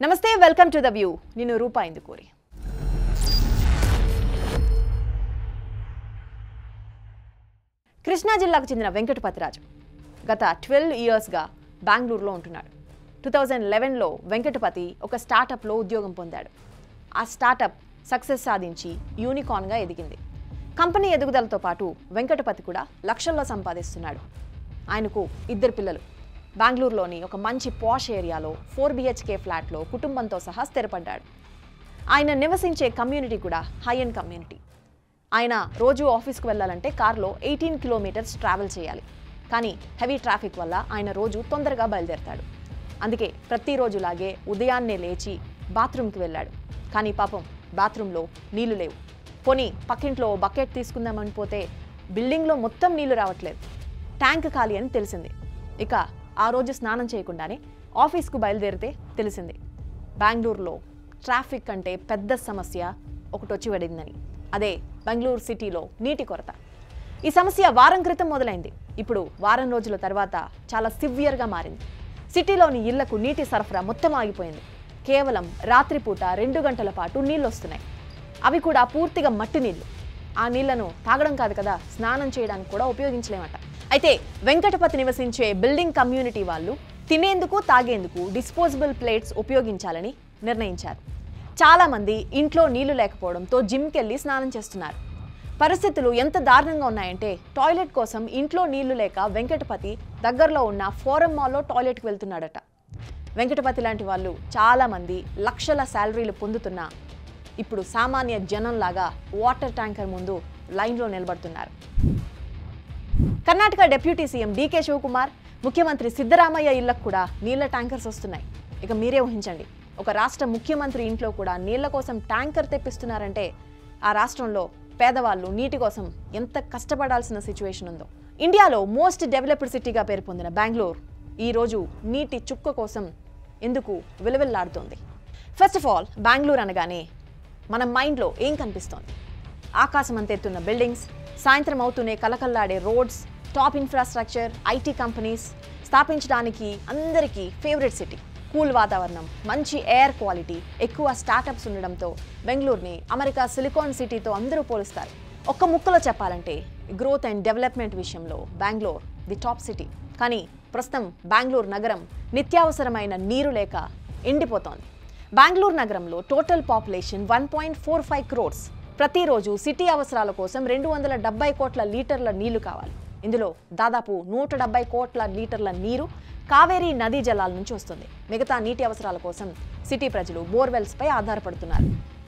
నమస్తే welcome to the view నేను రూపా ఇందుకూరి కృష్ణా జిల్లాకు చెందిన వెంకటపతిరాజు గత ట్వెల్వ్ ఇయర్స్గా బెంగళూరులో ఉంటున్నాడు టూ థౌజండ్ లెవెన్లో వెంకటపతి ఒక స్టార్టప్లో ఉద్యోగం పొందాడు ఆ స్టార్టప్ సక్సెస్ సాధించి యూనికార్న్గా ఎదిగింది కంపెనీ ఎదుగుదలతో పాటు వెంకటపతి కూడా లక్షల్లో సంపాదిస్తున్నాడు ఆయనకు ఇద్దరు పిల్లలు బెంగళూరులోని ఒక మంచి పాష్ ఏరియాలో ఫోర్ బిహెచ్కే ఫ్లాట్లో కుటుంబంతో సహా స్థిరపడ్డాడు ఆయన నివసించే కమ్యూనిటీ కూడా హై అండ్ కమ్యూనిటీ ఆయన రోజు ఆఫీస్కి వెళ్ళాలంటే కార్లో ఎయిటీన్ కిలోమీటర్స్ ట్రావెల్ చేయాలి కానీ హెవీ ట్రాఫిక్ వల్ల ఆయన రోజు తొందరగా బయలుదేరతాడు అందుకే ప్రతిరోజులాగే ఉదయాన్నే లేచి బాత్రూమ్కి వెళ్ళాడు కానీ పాపం బాత్రూంలో నీళ్లు లేవు పోనీ పక్కింట్లో ఓ బకెట్ తీసుకుందామని పోతే బిల్డింగ్లో మొత్తం నీళ్లు రావట్లేదు ట్యాంక్ ఖాళీ అని తెలిసింది ఇక ఆ రోజు స్నానం చేయకుండానే ఆఫీస్కు బయలుదేరితే తెలిసింది బెంగళూరులో ట్రాఫిక్ అంటే పెద్ద సమస్య ఒకటి వచ్చి పడిందని అదే బెంగళూరు సిటీలో నీటి కొరత ఈ సమస్య వారం క్రితం మొదలైంది ఇప్పుడు వారం రోజుల తర్వాత చాలా సివియర్గా మారింది సిటీలోని ఇళ్లకు నీటి సరఫరా మొత్తం ఆగిపోయింది కేవలం రాత్రిపూట రెండు గంటల పాటు నీళ్ళు వస్తున్నాయి అవి కూడా పూర్తిగా మట్టి నీళ్లు ఆ నీళ్లను తాగడం కాదు కదా స్నానం చేయడానికి కూడా ఉపయోగించలేమట అయితే వెంకటపతి నివసించే బిల్డింగ్ కమ్యూనిటీ వాళ్ళు తినేందుకు తాగేందుకు డిస్పోజబుల్ ప్లేట్స్ ఉపయోగించాలని నిర్ణయించారు చాలా మంది ఇంట్లో నీళ్లు లేకపోవడంతో జిమ్కి వెళ్ళి స్నానం చేస్తున్నారు పరిస్థితులు ఎంత దారుణంగా ఉన్నాయంటే టాయిలెట్ కోసం ఇంట్లో నీళ్లు లేక వెంకటపతి దగ్గరలో ఉన్న ఫోరం మాల్లో టాయిలెట్కి వెళ్తున్నాడట వెంకటపతి లాంటి వాళ్ళు చాలామంది లక్షల శాలరీలు పొందుతున్నా ఇప్పుడు సామాన్య జనంలాగా వాటర్ ట్యాంకర్ ముందు లైన్లో నిలబడుతున్నారు కర్ణాటక డిప్యూటీ సీఎం డీకే శివకుమార్ ముఖ్యమంత్రి సిద్ధరామయ్య ఇళ్లకు కూడా నీళ్ల ట్యాంకర్స్ వస్తున్నాయి ఇక మీరే ఊహించండి ఒక రాష్ట్ర ముఖ్యమంత్రి ఇంట్లో కూడా నీళ్ల కోసం ట్యాంకర్ తెప్పిస్తున్నారంటే ఆ రాష్ట్రంలో పేదవాళ్ళు నీటి కోసం ఎంత కష్టపడాల్సిన సిచ్యువేషన్ ఉందో ఇండియాలో మోస్ట్ డెవలప్డ్ సిటీగా పేరు పొందిన బెంగళూరు ఈరోజు నీటి చుక్క కోసం ఎందుకు విలువెల్లాడుతోంది ఫస్ట్ ఆఫ్ ఆల్ బెంగళూరు అనగానే మన మైండ్లో ఏం కనిపిస్తోంది ఆకాశం అంతెత్తున్న బిల్డింగ్స్ సాయంత్రం అవుతూనే కలకల్లాడే roads top infrastructure IT companies స్థాపించడానికి అందరికీ ఫేవరెట్ సిటీ కూల్ వాతావరణం మంచి ఎయిర్ క్వాలిటీ ఎక్కువ స్టార్టప్స్ ఉండడంతో బెంగళూరుని అమెరికా సిలికాన్ సిటీతో అందరూ పోలుస్తారు ఒక్క ముక్కలో చెప్పాలంటే గ్రోత్ అండ్ డెవలప్మెంట్ విషయంలో బెంగళూరు ది టాప్ సిటీ కానీ ప్రస్తుతం బెంగళూరు నగరం నిత్యావసరమైన నీరు లేక ఎండిపోతోంది బెంగళూరు నగరంలో total population one point four five crores ప్రతిరోజు సిటీ అవసరాల కోసం రెండు వందల డెబ్బై కోట్ల లీటర్ల నీళ్లు కావాలి ఇందులో దాదాపు నూట డెబ్బై కోట్ల లీటర్ల నీరు కావేరీ నదీ జలాల నుంచి వస్తుంది మిగతా నీటి అవసరాల కోసం సిటీ ప్రజలు బోర్వెల్స్ పై ఆధారపడుతున్నారు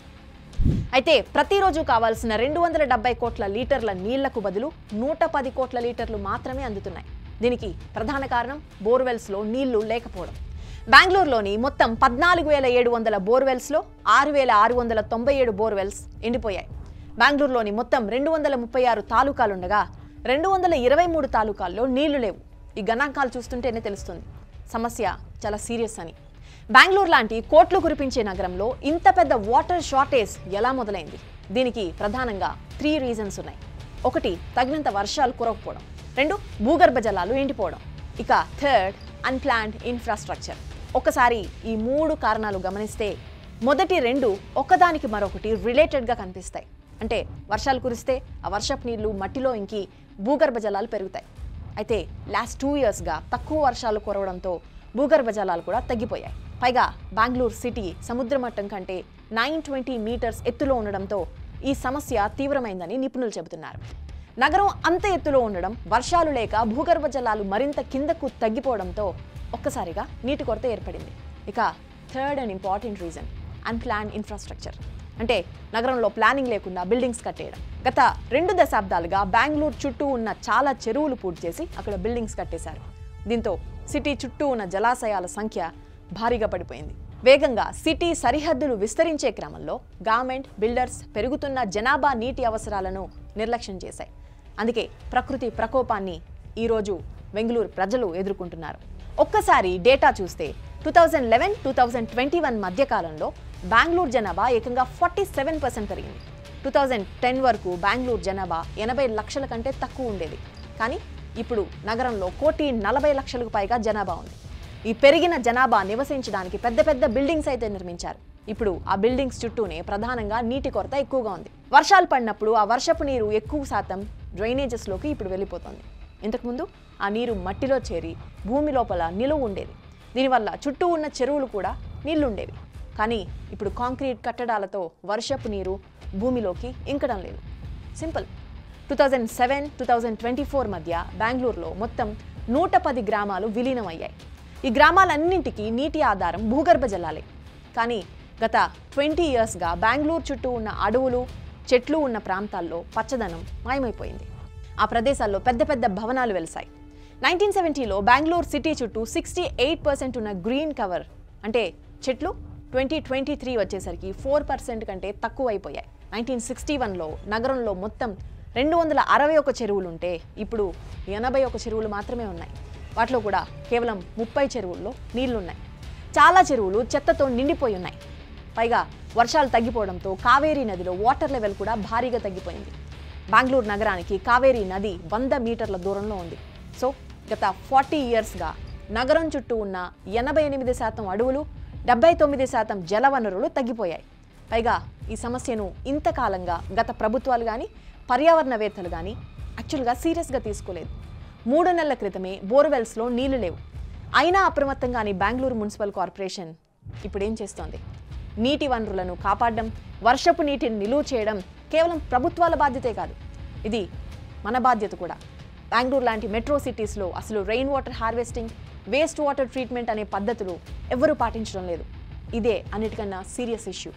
అయితే ప్రతిరోజు కావాల్సిన రెండు వందల డెబ్బై కోట్ల లీటర్ల నీళ్లకు బదులు నూట పది కోట్ల లీటర్లు మాత్రమే అందుతున్నాయి దీనికి ప్రధాన కారణం బోర్వెల్స్లో నీళ్లు లేకపోవడం బెంగళూరులోని మొత్తం పద్నాలుగు వేల ఏడు వందల బోర్వెల్స్లో ఆరు వేల ఆరు వందల తొంభై ఏడు బోర్వెల్స్ ఎండిపోయాయి బెంగళూరులోని మొత్తం రెండు వందల ముప్పై ఆరు తాలూకాలుండగా రెండు వందల ఇరవై మూడు తాలూకాల్లో నీళ్లు లేవు ఈ గణాంకాలు చూస్తుంటేనే తెలుస్తుంది సమస్య చాలా సీరియస్ అని బెంగళూరు లాంటి కోట్లు కురిపించే నగరంలో ఇంత పెద్ద వాటర్ షార్టేజ్ ఎలా మొదలైంది దీనికి ప్రధానంగా త్రీ రీజన్స్ ఉన్నాయి ఒకటి తగినంత వర్షాలు కురవకపోవడం రెండు భూగర్భ జలాలు ఎండిపోవడం ఇక థర్డ్ అన్ప్లాన్డ్ ఇన్ఫ్రాస్ట్రక్చర్ ఒకసారి ఈ మూడు కారణాలు గమనిస్తే మొదటి రెండు ఒకదానికి మరొకటి రిలేటెడ్గా కనిపిస్తాయి అంటే వర్షాలు కురిస్తే ఆ వర్షపు నీళ్లు మట్టిలో ఇంకి భూగర్భ జలాలు పెరుగుతాయి అయితే లాస్ట్ టూ ఇయర్స్గా తక్కువ వర్షాలు కురవడంతో భూగర్భ జలాలు కూడా తగ్గిపోయాయి పైగా బెంగళూరు సిటీ సముద్ర మట్టం కంటే నైన్ ట్వంటీ మీటర్స్ ఎత్తులో ఉండడంతో ఈ సమస్య తీవ్రమైందని నిపుణులు చెబుతున్నారు నగరం అంత ఎత్తులో ఉండడం వర్షాలు లేక భూగర్భ జలాలు మరింత కిందకు తగ్గిపోవడంతో ఒక్కసారిగా నీటి కొరత ఏర్పడింది ఇక third and important reason unplanned infrastructure అంటే నగరంలో ప్లానింగ్ లేకుండా బిల్డింగ్స్ కట్టేయడం గత రెండు దశాబ్దాలుగా బెంగళూరు చుట్టూ ఉన్న చాలా చెరువులు పూర్తి చేసి అక్కడ బిల్డింగ్స్ కట్టేశారు దీంతో సిటీ చుట్టూ ఉన్న జలాశయాల సంఖ్య భారీగా పడిపోయింది వేగంగా సిటీ సరిహద్దులు విస్తరించే క్రమంలో గవర్నమెంట్ బిల్డర్స్ పెరుగుతున్న జనాభా నీటి అవసరాలను నిర్లక్ష్యం చేశాయి అందుకే ప్రకృతి ప్రకోపాన్ని ఈరోజు బెంగళూరు ప్రజలు ఎదుర్కొంటున్నారు ఒక్కసారి డేటా చూస్తే two thousand eleven two thousand twenty one మధ్యకాలంలో బెంగళూరు జనాభా ఏకంగా ఫార్టీ సెవెన్ పర్సెంట్ పెరిగింది టూ థౌజండ్ టెన్ వరకు బెంగళూరు జనాభా ఎనభై లక్షల కంటే తక్కువ ఉండేది కానీ ఇప్పుడు నగరంలో కోటి నలభై లక్షలకు పైగా జనాభా ఉంది ఈ పెరిగిన జనాభా నివసించడానికి పెద్ద పెద్ద బిల్డింగ్స్ అయితే నిర్మించారు ఇప్పుడు ఆ బిల్డింగ్స్ చుట్టూనే ప్రధానంగా నీటి కొరత ఎక్కువగా ఉంది వర్షాలు పడినప్పుడు ఆ వర్షపు నీరు ఎక్కువ శాతం డ్రైనేజెస్లోకి ఇప్పుడు వెళ్ళిపోతుంది ఇంతకుముందు ఆ నీరు మట్టిలో చేరి భూమి లోపల నిలువ ఉండేది దీనివల్ల చుట్టూ ఉన్న చెరువులు కూడా నీళ్లుండేవి కానీ ఇప్పుడు కాంక్రీట్ కట్టడాలతో వర్షపు నీరు భూమిలోకి ఇంకడం లేదు simple two thousand seven two thousand twenty four మధ్య బెంగళూరులో మొత్తం నూట పది గ్రామాలు విలీనమయ్యాయి ఈ గ్రామాలన్నింటికీ నీటి ఆధారం భూగర్భ జలాలే కానీ గత ట్వంటీ ఇయర్స్గా బెంగళూరు చుట్టూ ఉన్న అడవులు చెట్లు ఉన్న ప్రాంతాల్లో పచ్చదనం మాయమైపోయింది ఆ ప్రదేశాల్లో పెద్ద పెద్ద భవనాలు వెలిశాయి నైన్టీన్ సెవెంటీలో బెంగళూరు సిటీ చుట్టూ సిక్స్టీ ఎయిట్ పర్సెంట్ ఉన్న గ్రీన్ కవర్ అంటే చెట్లు ట్వంటీ ట్వంటీ త్రీ వచ్చేసరికి ఫోర్ పర్సెంట్ కంటే తక్కువ అయిపోయాయి నైన్టీన్ సిక్స్టీ వన్లో నగరంలో మొత్తం రెండు వందల అరవై ఒక చెరువులు ఉంటే ఇప్పుడు ఎనభై ఒక చెరువులు మాత్రమే ఉన్నాయి వాటిలో కూడా కేవలం ముప్పై చెరువుల్లో నీళ్లున్నాయి చాలా చెరువులు చెత్తతో నిండిపోయి ఉన్నాయి పైగా వర్షాలు తగ్గిపోవడంతో కావేరీ నదిలో వాటర్ లెవెల్ కూడా భారీగా తగ్గిపోయింది బెంగళూరు నగరానికి కావేరీ నది వంద మీటర్ల దూరంలో ఉంది సో గత ఫార్టీ ఇయర్స్గా నగరం చుట్టూ ఉన్న ఎనభై ఎనిమిది శాతం అడవులు డెబ్బై తొమ్మిది శాతం జలవనరులు తగ్గిపోయాయి పైగా ఈ సమస్యను ఇంతకాలంగా గత ప్రభుత్వాలు కానీ పర్యావరణవేత్తలు కానీ యాక్చువల్గా సీరియస్గా తీసుకోలేదు మూడు నెలల క్రితమే బోర్వెల్స్లో నీళ్లు లేవు అయినా అప్రమత్తంగాని బెంగళూరు మున్సిపల్ కార్పొరేషన్ ఇప్పుడు ఏం చేస్తోంది నీటి వనరులను కాపాడడం వర్షపు నీటిని నిలువ చేయడం కేవలం ప్రభుత్వాల బాధ్యతే కాదు ఇది మన బాధ్యత కూడా బెంగళూరు లాంటి మెట్రో సిటీస్లో అసలు rain water harvesting waste water treatment అనే పద్ధతులు ఎవ్వరూ పాటించడం లేదు ఇదే అన్నిటికన్నా సీరియస్ ఇష్యూ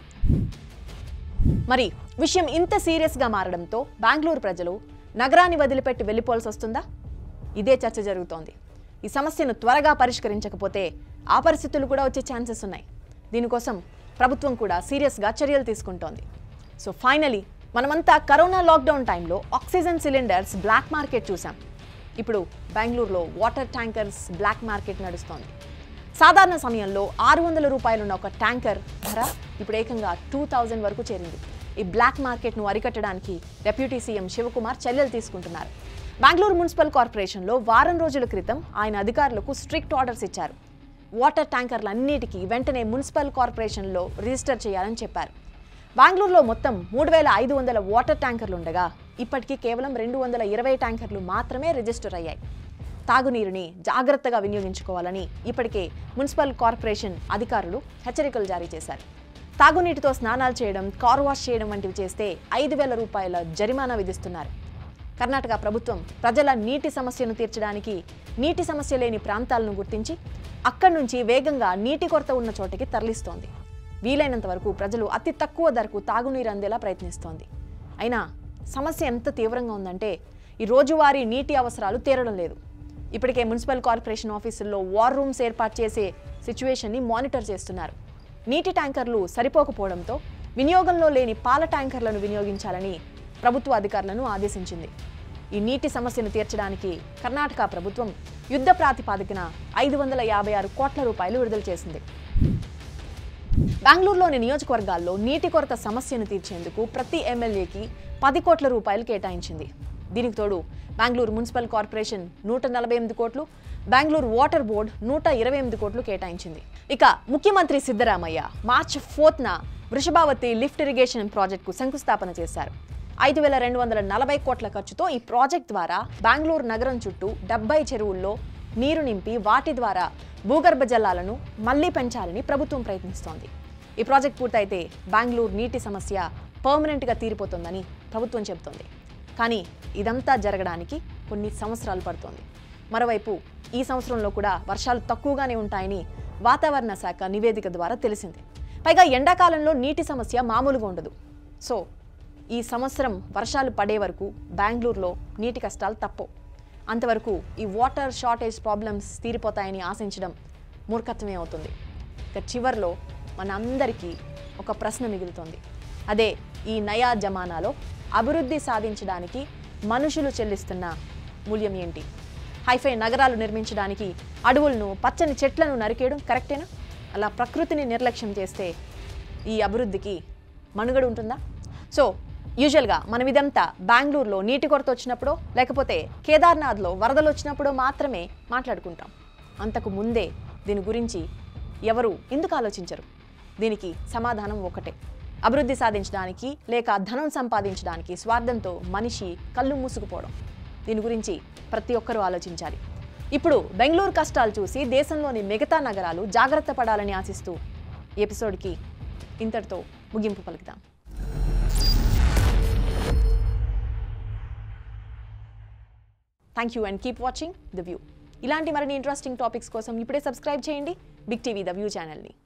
మరి విషయం ఇంత సీరియస్గా మారడంతో బెంగళూరు ప్రజలు నగరాన్ని వదిలిపెట్టి వెళ్ళిపోవాల్సి వస్తుందా ఇదే చర్చ జరుగుతోంది ఈ సమస్యను త్వరగా పరిష్కరించకపోతే ఆ పరిస్థితులు కూడా వచ్చే ఛాన్సెస్ ఉన్నాయి దీనికోసం ప్రభుత్వం కూడా సీరియస్గా చర్యలు తీసుకుంటోంది సో ఫైనలీ మనమంతా కరోనా లాక్డౌన్ టైంలో ఆక్సిజన్ సిలిండర్స్ బ్లాక్ మార్కెట్ చూసాం ఇప్పుడు బెంగళూరులో వాటర్ ట్యాంకర్స్ బ్లాక్ మార్కెట్ నడుస్తోంది సాధారణ సమయంలో ఆరు వందల రూపాయలున్న ఒక ట్యాంకర్ ధర ఇప్పుడు ఏకంగా టూ థౌజండ్ వరకు చేరింది ఈ బ్లాక్ మార్కెట్ను అరికట్టడానికి డెప్యూటీ సీఎం శివకుమార్ చర్యలు తీసుకుంటున్నారు బెంగళూరు మున్సిపల్ కార్పొరేషన్లో వారం రోజుల క్రితం ఆయన అధికారులకు స్ట్రిక్ట్ ఆర్డర్స్ ఇచ్చారు వాటర్ ట్యాంకర్లన్నిటికీ వెంటనే మున్సిపల్ కార్పొరేషన్లో రిజిస్టర్ చేయాలని చెప్పారు బెంగళూరులో మొత్తం మూడు వేల ఐదు వందల వాటర్ ట్యాంకర్లు ఉండగా ఇప్పటికీ కేవలం రెండు వందల ఇరవై ట్యాంకర్లు మాత్రమే రిజిస్టర్ అయ్యాయి తాగునీరుని జాగ్రత్తగా వినియోగించుకోవాలని ఇప్పటికే మున్సిపల్ కార్పొరేషన్ అధికారులు హెచ్చరికలు జారీ చేశారు తాగునీటితో స్నానాలు చేయడం కార్ వాష్ చేయడం వంటివి చేస్తే ఐదు వేల రూపాయల జరిమానా విధిస్తున్నారు కర్ణాటక ప్రభుత్వం ప్రజల నీటి సమస్యను తీర్చడానికి నీటి సమస్య లేని ప్రాంతాలను గుర్తించి అక్కడి నుంచి వేగంగా నీటి కొరత ఉన్న చోటికి తరలిస్తోంది వీలైనంత వరకు ప్రజలు అతి తక్కువ ధరకు తాగునీరు అందేలా ప్రయత్నిస్తోంది అయినా సమస్య ఎంత తీవ్రంగా ఉందంటే ఈ రోజువారీ నీటి అవసరాలు తీరడం లేదు ఇప్పటికే మున్సిపల్ కార్పొరేషన్ ఆఫీసుల్లో వార్ రూమ్స్ ఏర్పాటు చేసే సిచ్యువేషన్ని మానిటర్ చేస్తున్నారు నీటి ట్యాంకర్లు సరిపోకపోవడంతో వినియోగంలో లేని పాల ట్యాంకర్లను వినియోగించాలని ప్రభుత్వ అధికారులను ఆదేశించింది ఈ నీటి సమస్యను తీర్చడానికి కర్ణాటక ప్రభుత్వం యుద్ధ ప్రాతిపాదికన ఐదు వందల యాభై ఆరు కోట్ల రూపాయలు విడుదల చేసింది బెంగళూరులోని నియోజకవర్గాల్లో నీటి కొరత సమస్యను తీర్చేందుకు ప్రతి ఎమ్మెల్యేకి పది కోట్ల రూపాయలు కేటాయించింది దీనికి తోడు బెంగళూరు మున్సిపల్ కార్పొరేషన్ నూట నలభై ఎనిమిది కోట్లు బెంగళూరు వాటర్ బోర్డు నూట ఇరవై ఎనిమిది కోట్లు కేటాయించింది ఇక ముఖ్యమంత్రి సిద్ధరామయ్య మార్చ్ ఫోర్త్న వృషభావతి లిఫ్ట్ ఇరిగేషన్ ప్రాజెక్టుకు శంకుస్థాపన చేశారు ఐదు వేల రెండు వందల నలభై కోట్ల ఖర్చుతో ఈ ప్రాజెక్ట్ ద్వారా బెంగళూరు నగరం చుట్టూ డెబ్బై చెరువుల్లో నీరు నింపి వాటి ద్వారా భూగర్భ జలాలను మళ్లీ పెంచాలని ప్రభుత్వం ప్రయత్నిస్తోంది ఈ ప్రాజెక్ట్ పూర్తయితే బెంగళూరు నీటి సమస్య పర్మనెంట్గా తీరిపోతుందని ప్రభుత్వం చెబుతోంది కానీ ఇదంతా జరగడానికి కొన్ని సంవత్సరాలు పడుతోంది మరోవైపు ఈ సంవత్సరంలో కూడా వర్షాలు తక్కువగానే ఉంటాయని వాతావరణ శాఖ నివేదిక ద్వారా తెలిసింది పైగా ఎండాకాలంలో నీటి సమస్య మామూలుగా ఉండదు సో ఈ సంవత్సరం వర్షాలు పడే వరకు బెంగళూరులో నీటి కష్టాలు తప్పవు అంతవరకు ఈ వాటర్ షార్టేజ్ ప్రాబ్లమ్స్ తీరిపోతాయని ఆశించడం మూర్ఖత్వమే అవుతుంది ఇక చివర్లో మన అందరికీ ఒక ప్రశ్న మిగులుతోంది అదే ఈ నయా జమానాలో అభివృద్ధి సాధించడానికి మనుషులు చెల్లిస్తున్న మూల్యం ఏంటి హైఫై నగరాలు నిర్మించడానికి అడవులను పచ్చని చెట్లను నరికేయడం కరెక్టేనా అలా ప్రకృతిని నిర్లక్ష్యం చేస్తే ఈ అభివృద్ధికి మనుగడ ఉంటుందా సో యూజువల్గా మనం ఇదంతా బెంగళూరులో నీటి కొరత వచ్చినప్పుడో లేకపోతే కేదార్నాథ్లో వరదలు వచ్చినప్పుడో మాత్రమే మాట్లాడుకుంటాం అంతకు ముందే దీని గురించి ఎవరు ఎందుకు ఆలోచించరు దీనికి సమాధానం ఒకటే అభివృద్ధి సాధించడానికి లేక ధనం సంపాదించడానికి స్వార్థంతో మనిషి కళ్ళు మూసుకుపోవడం దీని గురించి ప్రతి ఒక్కరూ ఆలోచించాలి ఇప్పుడు బెంగళూరు కష్టాలు చూసి దేశంలోని మిగతా నగరాలు జాగ్రత్త పడాలని ఆశిస్తూ ఈ ఎపిసోడ్కి ఇంతటితో ముగింపు పలుకుదాం thank you and keep watching the view ఇలాంటి మరిన్ని ఇంట్రెస్టింగ్ టాపిక్స్ కోసం ఇప్పుడే సబ్స్క్రైబ్ చేయండి బిగ్ టీవీ ద వ్యూ ఛానల్ని